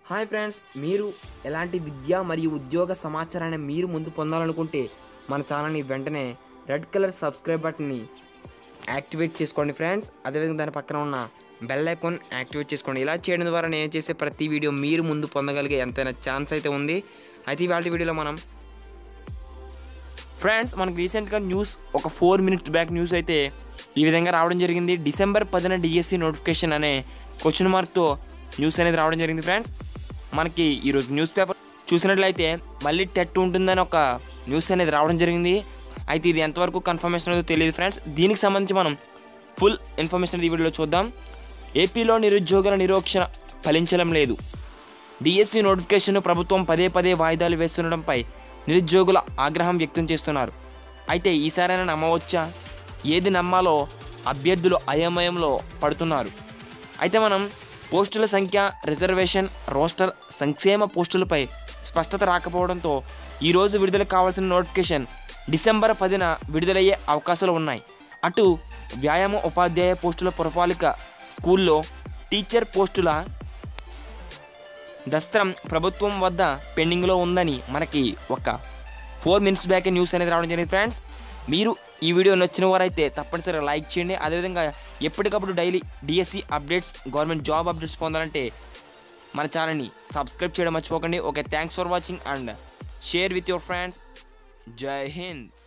hi friends మీరు ఎలాంటి విద్య మరియు ఉద్యోగ సమాచారాన్ని మీరు ముందు పొందాలనుకుంటే మన ఛానల్ని వెంటనే రెడ్ కలర్ సబ్స్క్రైబ్ బటన్ని యాక్టివేట్ చేసుకోండి ఫ్రెండ్స్ అదేవిధంగా దాని పక్కన ఉన్న బెల్ ఐకాన్ యాక్టివేట్ చేసుకోండి ఇలా చేయడం ద్వారా నేను చేసే ప్రతి వీడియో మీరు ముందు పొందగలిగే ఎంతైనా ఛాన్స్ అయితే ఉంది అయితే ఇవాళ వీడియోలో మనం ఫ్రెండ్స్ మనకు రీసెంట్గా న్యూస్ ఒక ఫోర్ మినిట్స్ బ్యాక్ న్యూస్ అయితే ఈ విధంగా రావడం జరిగింది డిసెంబర్ పదిన డిఎస్సి నోటిఫికేషన్ అనే క్వశ్చన్ మార్క్తో న్యూస్ అనేది రావడం జరిగింది ఫ్రెండ్స్ మనకి ఈరోజు న్యూస్ పేపర్ చూసినట్లయితే మళ్ళీ టెట్ ఉంటుందని ఒక న్యూస్ అనేది రావడం జరిగింది అయితే ఇది ఎంతవరకు కన్ఫర్మేషన్ అనేది తెలియదు ఫ్రెండ్స్ దీనికి సంబంధించి మనం ఫుల్ ఇన్ఫర్మేషన్ ఈ వీడియోలో చూద్దాం ఏపీలో నిరుద్యోగుల నిరోక్షణ ఫలించడం లేదు డిఎస్సి నోటిఫికేషన్ ప్రభుత్వం పదే పదే వాయిదాలు వేస్తుండడంపై నిరుద్యోగుల ఆగ్రహం వ్యక్తం చేస్తున్నారు అయితే ఈసారైనా నమ్మవచ్చా ఏది నమ్మాలో అభ్యర్థులు అయోమయంలో పడుతున్నారు అయితే మనం పోస్టుల సంఖ్య రిజర్వేషన్ రోస్టర్ సంక్షేమ పోస్టులపై స్పష్టత రాకపోవడంతో ఈరోజు విడుదల కావాల్సిన నోటిఫికేషన్ డిసెంబర్ పదిన విడుదలయ్యే అవకాశాలు ఉన్నాయి అటు వ్యాయామ ఉపాధ్యాయ పోస్టుల పురపాలిక స్కూల్లో టీచర్ పోస్టుల దస్త్రం ప్రభుత్వం వద్ద పెండింగ్లో ఉందని మనకి ఒక ఫోర్ మినిట్స్ బ్యాక్ న్యూస్ అనేది రావడం జరిగింది ఫ్రెండ్స్ మీరు ఈ వీడియో నచ్చిన వారైతే తప్పనిసరిగా లైక్ చేయండి అదేవిధంగా ఎప్పటికప్పుడు daily DSC updates government job updates పొందాలంటే మన ఛానల్ని సబ్స్క్రైబ్ చేయడం మర్చిపోకండి okay thanks for watching and share with your friends జై హింద్